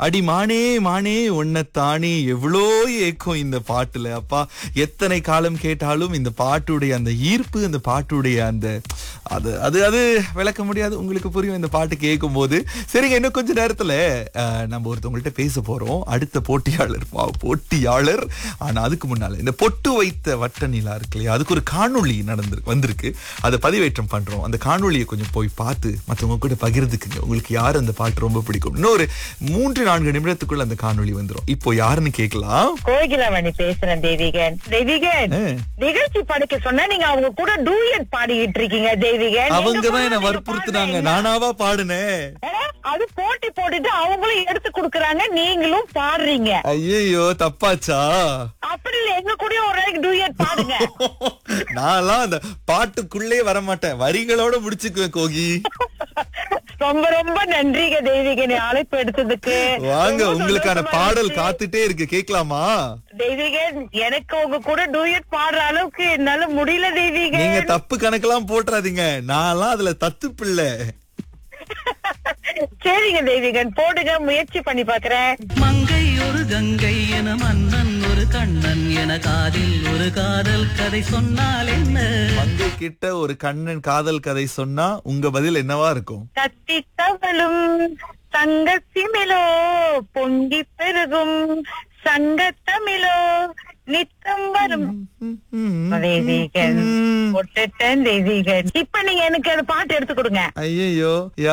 அடி மானே மானே தானே எவ்வளோ ஏக்கம் இந்த பாட்டுல அப்பா எத்தனை காலம் கேட்டாலும் இந்த பாட்டுடைய அந்த ஈர்ப்பு அந்த பாட்டுடைய அந்த அது அது அது விளக்க முடியாது உங்களுக்கு புரியும் இந்த பாட்டு கேட்கும் போது சரிங்க இன்னும் கொஞ்ச நேரத்துல அஹ், நம்ம ஒருத்தவங்கள்ட்ட பேச போறோம் அடுத்த போட்டியாளர் வா, போட்டியாளர் ஆனா அதுக்கு முன்னால இந்த பொட்டு வைத்த வட்ட நிலா இருக்கு இல்லையா அதுக்கு ஒரு காணொளி நடந்து வந்திருக்கு அதை பதிவேற்றம் பண்றோம் அந்த காணொளியை கொஞ்சம் போய் பார்த்து மற்றவங்க கூட பகிர்ந்துக்குங்க உங்களுக்கு யார் அந்த பாட்டு ரொம்ப பிடிக்கும் இன்னொரு மூன்று நான்கு நிமிடத்துக்குள்ள அந்த காணொளி வந்துரும் இப்போ யாருன்னு கேட்கலாம் கோகிலாமணி பேசுறேன் தேவிகன் தேவிகன் ஆ. நிகழ்ச்சி படிக்க சொன்னா நீங்க அவங்க கூட டூயட் பாடிக்கிட்டு இருக்கீங்க தேவிகன் அவங்க எங்க தான் என்ன போனாலும் வற்புறுத்துனாங்க பாடுறீங்க. நானாவா பாடுனேன் ஏ, அது போட்டி போட்டுட்டு அவங்களும் எடுத்து கொடுக்கறாங்க நீங்களும் பாடுறீங்க ஐயோ தப்பாச்சா அப்படி இல்ல எங்க கூட ஒரு நாளைக்கு டூயட் பாடுங்க நான்லாம் அந்த பாட்டுக்குள்ளே வர மாட்டேன் வரிகளோட முடிச்சுக்குவேன் கோகி ரொம்ப ரொம்ப நன்றிங்க தேவிகன் அழைப்பு எடுத்ததுக்கு வாங்க ரொம்ப உங்களுக்கான சந்தோஷமா பாடல் இருந்துச்சு. காத்துட்டே இருக்கு கேட்கலாமா தெய்வீகன் எனக்கு உங்க கூட டூயட் பாடுற அளவுக்கு என்னால முடியல நீங்க தெய்வீகன் தப்பு கணக்கெல்லாம் போட்டுறாதீங்க நான்லாம் அதுல தத்து பிள்ளை சரிங்க தெய்வீகன் போடுங்க முயற்சி பண்ணி பாக்குறேன் மங்கை ஒரு கங்கை என மன்னன் ஒரு கண்ணன் என காதில் ஒரு காதல் கதை சொன்னால் என்ன மங்கை கிட்ட ஒரு கண்ணன் காதல் கதை சொன்னா உங்க பதில் என்னவா இருக்கும் கத்தி தவளும் சங்க சிமிலோ பொங்கி பெருகும் சங்க தமிழோ நித்தம் வரும் தெய்வீகன் போட்டுட்டேன் தெய்வீகன் இப்ப நீங்க எனக்கு அந்த பாட்டு எடுத்து கொடுங்க ஐயோ